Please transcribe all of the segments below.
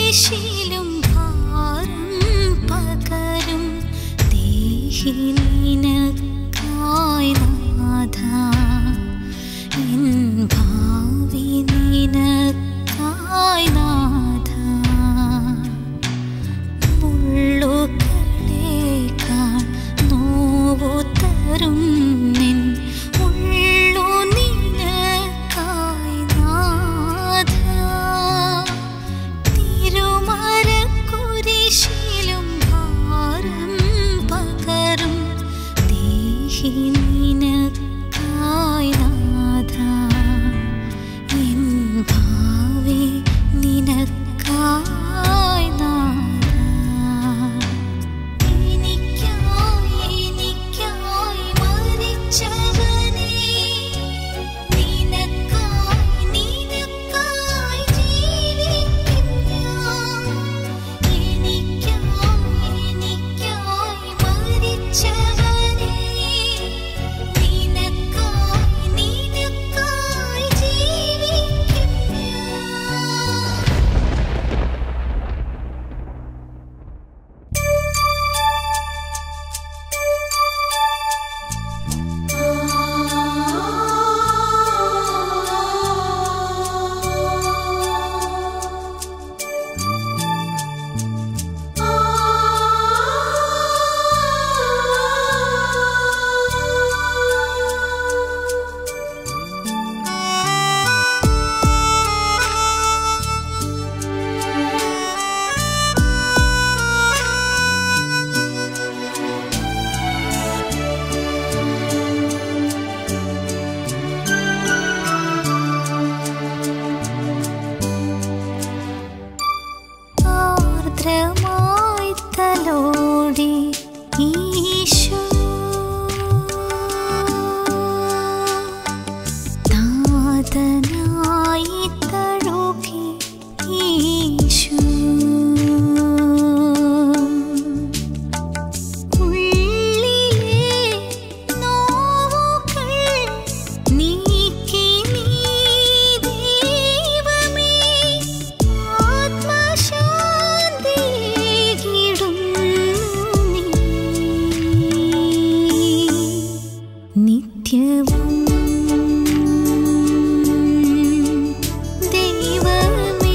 കുരിശിലും ഭാരം പകരും ദേഹിനിനക്കായി നാഥ എൻ ഭാവി നിനക്കായി നാഥ മുള്ളുകളേക്കാൾ നോവു തരും നിൻ ഉള്ളു നിനക്കായി നാഥ തിരുമരക്കുരിശിലും ഭാരം പകരും ദേഹി നിനക്കായി നാഥ എൻ ഭാവി നിനക്കായി നാഥ എനിക്കായി എനിക്കായി മരിച്ചവനേ നിനക്കായി നിനക്കായി ജീവിക്കും ഞാൻ എനിക്കായി എനിക്കായി മരിച്ചവനേ നിനക്കായി നിനക്കായി ജീവിക്കും ഞാൻ ആർദ്രമായി തലോടി ഈശോ താതനായി തഴുകി ഈശോ ഉള്ളിലെ നോവുകൾ നീക്കി നീ ദൈവമേ ആത്മശാന്തിയേകിടുന്നു നീ. നിത്യവും ദൈവമേ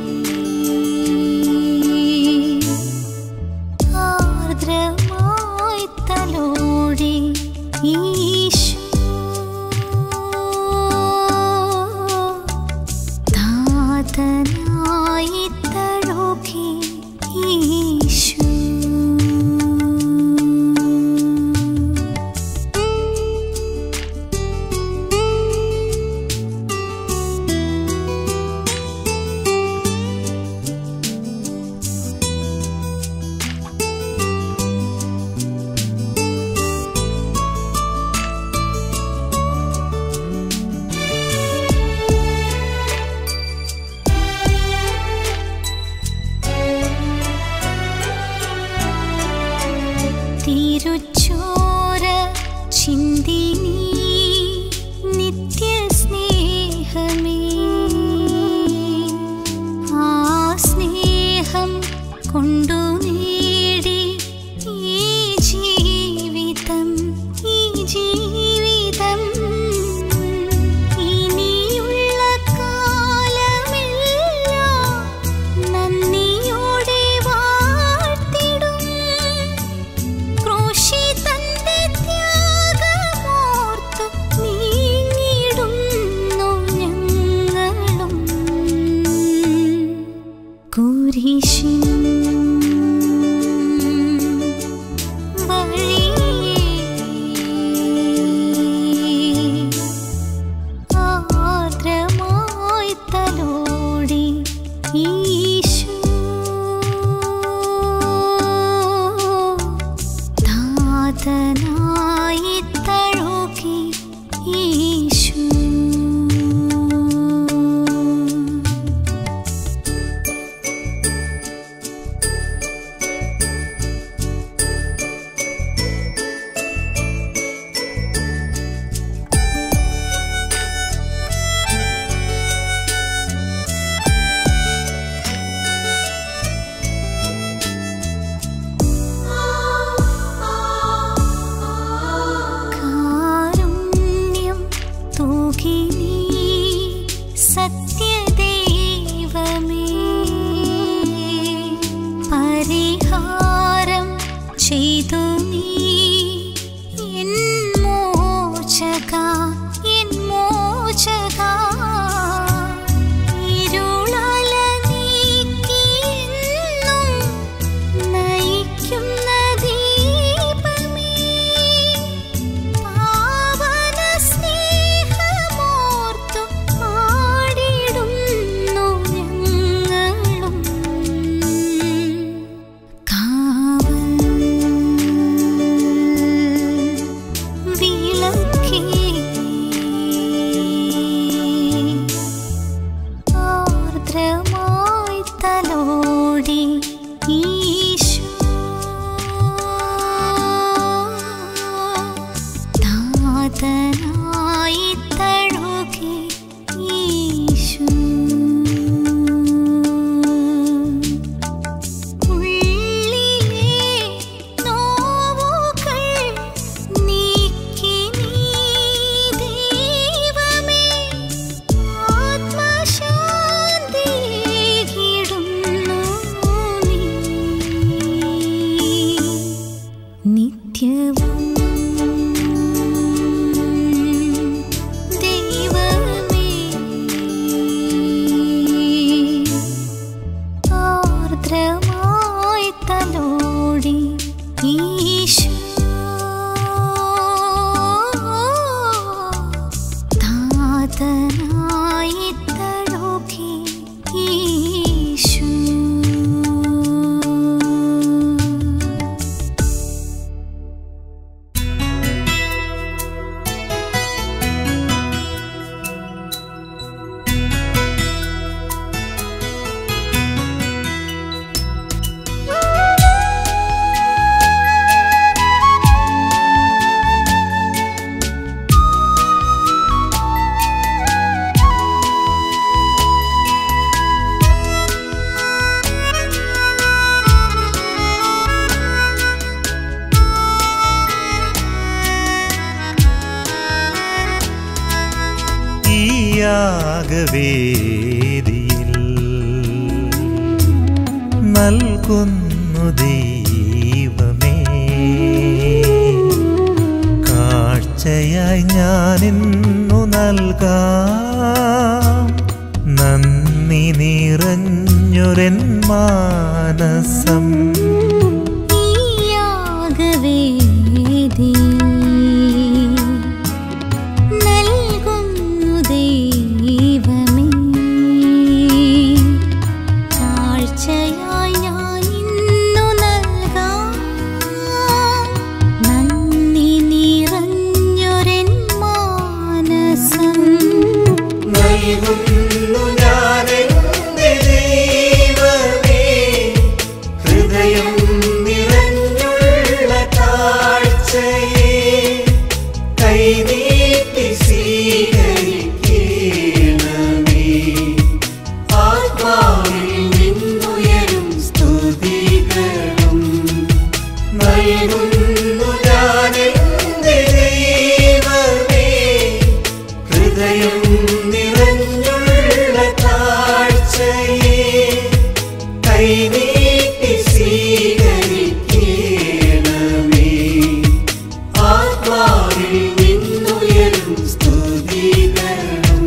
ആർദ്രമായി തലോടി ഈശോ താതനായി തഴുകി ഈശോ തിരുച്ചോര ചിന്തിനി നിത്യസ്നേഹമേ ആ സ്നേഹം കൊണ്ടു നേടി ഈ ജീവിതം ഈ ജീവിതം ഇനിയുള്ള കാലമെല്ലാം നന്ദിയോടെ വാഴ്ത്തിടും ക്രൂശി തന്റെ ത്യാഗമോർത്തു നീങ്ങിടുന്നു ഞങ്ങളും കുരിശിൻ വഴിയേ ആർദ്രമായി തലോടി ഈശോ താതനായി തഴുകി ഈശോ ചെയ്തു നീ എൻ മോചക എൻ മോചക ഇരുളല നീക്കിയെന്നും നയിക്കുന്ന ദീപമേ പാവന സ്നേഹമോർത്തു പാടിടുന്നു ഞങ്ങളും കാവൽ വിളക്കേ ആർദ്രമായി തലോടി ഈശോ താതനായി തഴുകി ഈശോ ഉള്ളിലെ നോവുകൾ നീക്കി നീ ദൈവമേ ആത്മശാന്തിയിടുന്നു നീ നിത്യവും ദൈവമേ ആർദ്രമായി തലോടി ഈശോ താതനായി തഴുകി ഈശോ ഈ യാഗവേദിയിൽ നൽകുന്നു ദൈവമേ കാഴ്ചയായി ഞാനിന്നു നൽകാം നന്ദി നിറഞ്ഞൊരൻ മാനസം ഈ യാഗവേദിയിൽ നൽകുന്നു ദൈവമേ കാഴ്ചയായി ഞാൻ ഇന്നു നൽകാം നന്ദി നിറഞ്ഞൊരൻ മാനസം നൽകുന്നു ഞാനെന്റെ ദൈവമേ ഹൃദയം നിറഞ്ഞുള്ള കാഴ്ചയെ കൈനീട്ടി സ്വീകരിക്കണമേ ആത്മാവിൽ നിന്നുയരും സ്തുതികളും നൽകുന്നു ഞാനെന്റെ ദൈവമേ ഹൃദയം നിറഞ്ഞുള്ള കാഴ്ചയെ കൈനീട്ടി സ്വീകരിക്കണമേ ആത്മാവിൽ നിന്നുയരും സ്തുതികളും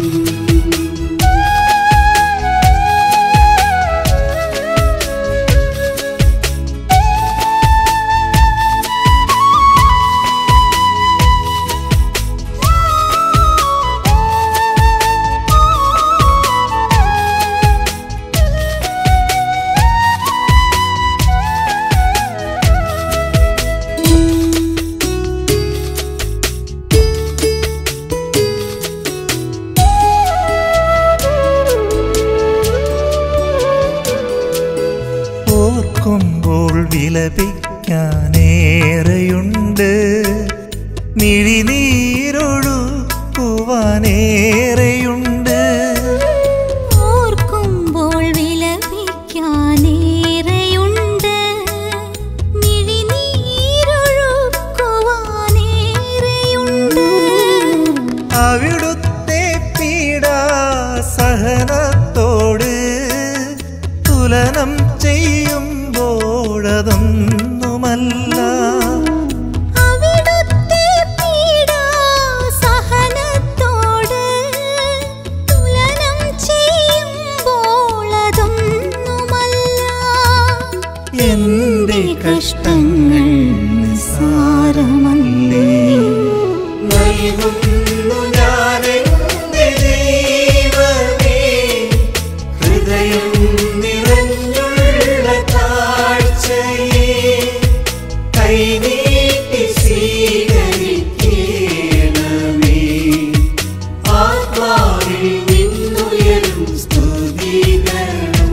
ഓർക്കുമ്പോൾ വിലപിക്കാനേറെയുണ്ട് മിഴിനീരൊഴുക്കുവാനേറെയുണ്ട് ഓർക്കുമ്പോൾ വിലപിക്കാനേറെയുണ്ട് മിഴിനീരൊഴുക്കുവാനേറെയുണ്ട് അവിടുത്തെ പീഡാ സഹനത്തോട് തുലനം ചെയ്യുമ്പോഴതൊന്നുമല്ല എന്റെ കഷ്ടങ്ങൾ നിസ്സാരമല്ലേ നൽകുന്നു ഞാൻ എന്റെ ദൈവമേ ഹൃദയം നിറഞ്ഞുള്ള താഴ്ചയെ കൈനീട്ടി സ്വീകരിക്കണമേ ആത്മാവിൽ നിന്നുയരും സ്തുതികളും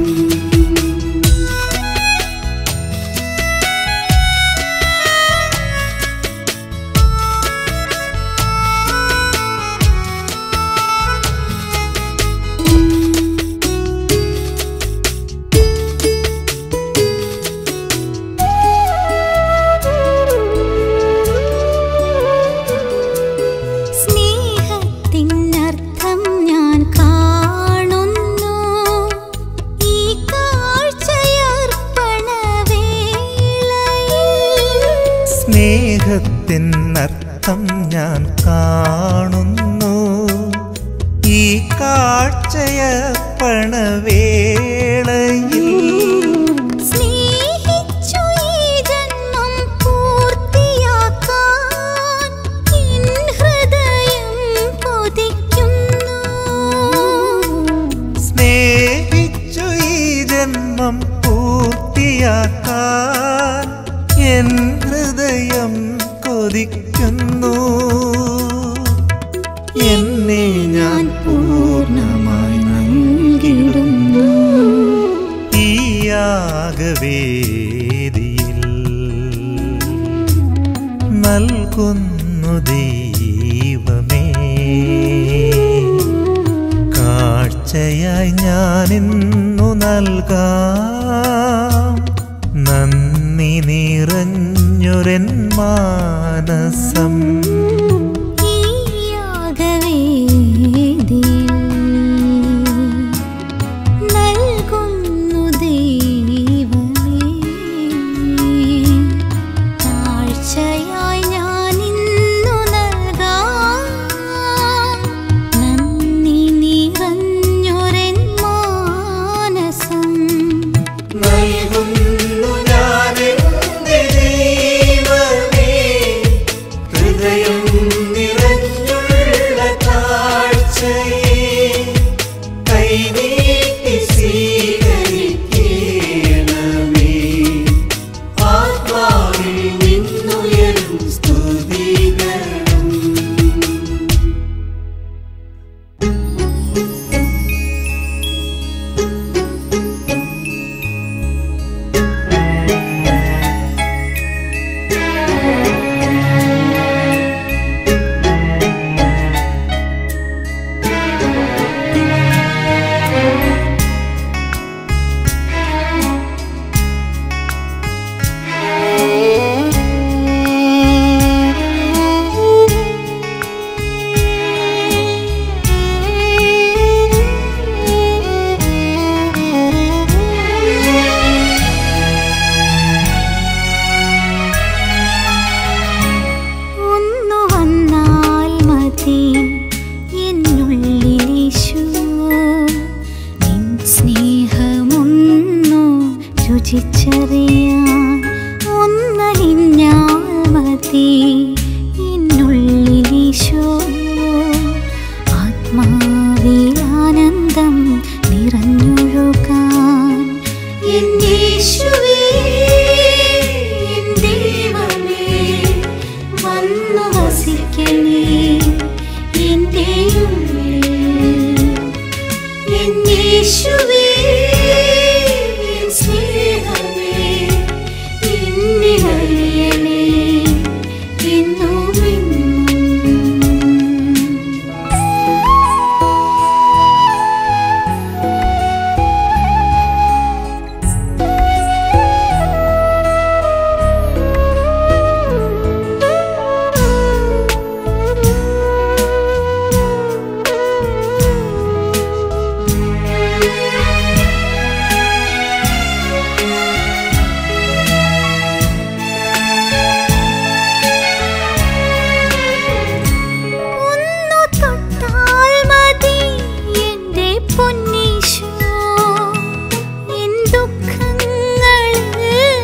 സ്നേഹത്തിനർത്ഥം ഞാൻ കാണുന്നു ഈ കാഴ്ചയർപ്പണവേളയിൽ സ്നേഹത്തിനർത്ഥം ഞാൻ കാണുന്നു ഈ കാഴ്ചയർപ്പണവേളയിൽ സ്നേഹിച്ചു ഈ ജന്മം പൂർത്തിയാക്കാൻ എൻ ഹൃദയം കൊതിക്കുന്നു സ്നേഹിച്ചു ഈ ജന്മം പൂർത്തിയാക്കാൻ എൻ ഹൃദയം കൊതിക്കുന്നു എന്നെ ഞാൻ പൂർണ്ണമായി നൽകിടുന്നു ഈ യാഗവേദിയിൽ നൽകുന്നു ദൈവമേ കാഴ്ചയായി ഞാനിന്നു നൽകാം നന്ദി നിറഞ്ഞൊരൻ മാനസം ഈ യാഗവേദിയിൽ നൽകുന്നു ദൈവമേ താഴ്ചയായി ഞാൻ ഇന്നു നൽകാം നന്ദി നിറഞ്ഞൊരൻ മാനസം നൽകുന്നു ഞാൻ എന്റെ ദൈവമേ ഹൃദയം നിറഞ്ഞുള്ള താഴ്ചയെ കൈനീട്ടി സ്വീകരിക്കണമേ ആത്മാവിൽ നിന്നുയരും സ്തുതികളും ഒന്നു വന്നാൽ മതി എന്നുള്ളിലീശോ നിൻ സ്നേഹമൊന്നു രുചിച്ചറിയാൻ ഒന്നലിഞ്ഞാൽ മതി എന്നുള്ളിലീശോ ആത്മാവിൽ ആനന്ദം നിറഞ്ഞൊഴുകാൻ എൻ യേശുവേ എൻ ദൈവമേ വന്നു വസിക്കണേ എൻ്റെ ഉള്ളിൽ എൻ യേശുവേ എൻ സ്നേഹമേ എന്നിൽ അലിയണേ എന്നും എന്നും ഒന്നു തൊട്ടാൽ മതി എൻ്റെ പൊന്നീശോ എൻ ദുഃഖങ്ങളിൽ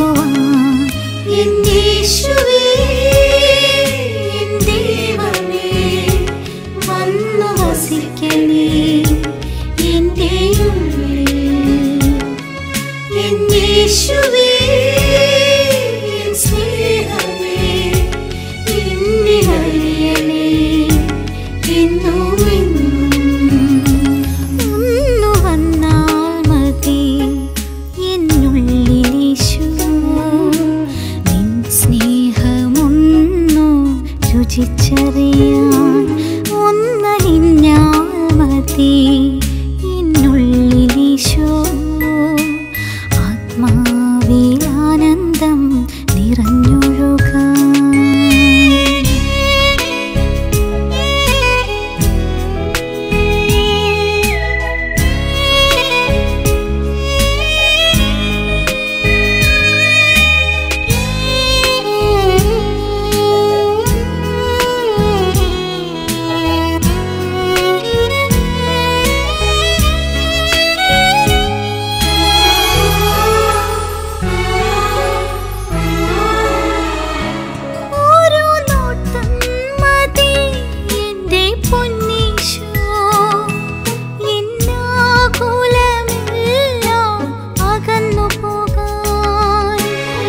പോകുവാൻ എന്നേശുവേ എൻ ദൈവമേ വന്നു വസിക്കണേ എൻ്റെ ഉള്ളിൽ എന്നേശുവേ എൻ സ്നേഹമേ എന്നിലറിയണേ എന്നും എന്നും ഒന്നു വന്നാൽ മതി എന്നുള്ളിലീശു നിൻ സ്നേഹമൊന്നു രുചിച്ചറിയാൻ ഒന്നലിഞ്ഞാൽ മതി എന്നുള്ളിലീശോ ആത്മാവിൽ ആനന്ദം നിറഞ്ഞൊഴുകാൻ ഓരോ നോട്ടം മതി എൻ്റെ പൊന്നീശോ എന്നാകുലമെല്ലാം അകന്നു പോകാൻ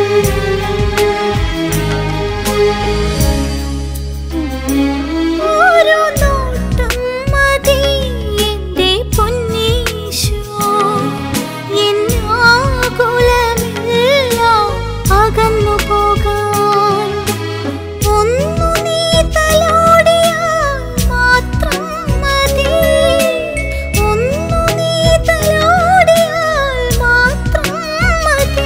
ഓരോ നോട്ടം മതി എൻ്റെ പൊന്നീശോ എന്നാകുലമെല്ലാം അകന്നു പോകാൻ ഒന്നു നീ തലോടിയാൽ മാത്രം മതി ഒന്നു നീ തലോടിയാൽ മാത്രം മതി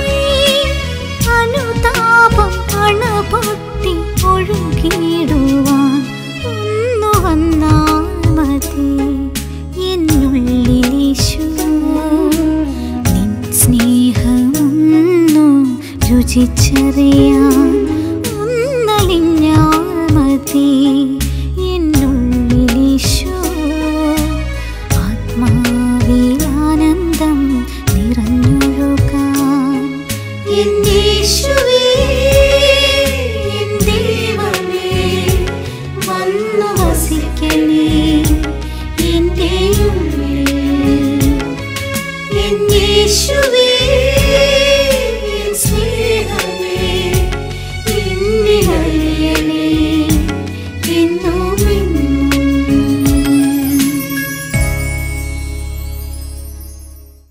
അനുതാപം അണപൊട്ടി ഒഴുകിയിടുവാൻ ഒന്നു വന്നാൽ മതി എന്നുള്ളിലീശു നിൻ സ്നേഹമൊന്നു രുചിച്ചറിയാൻ ഒന്നലിഞ്ഞാൽ മതി എന്നുള്ളിലീശോ ആത്മാവിൽ ആനന്ദം നിറഞ്ഞൊഴുകാൻ എന്നേശുവേ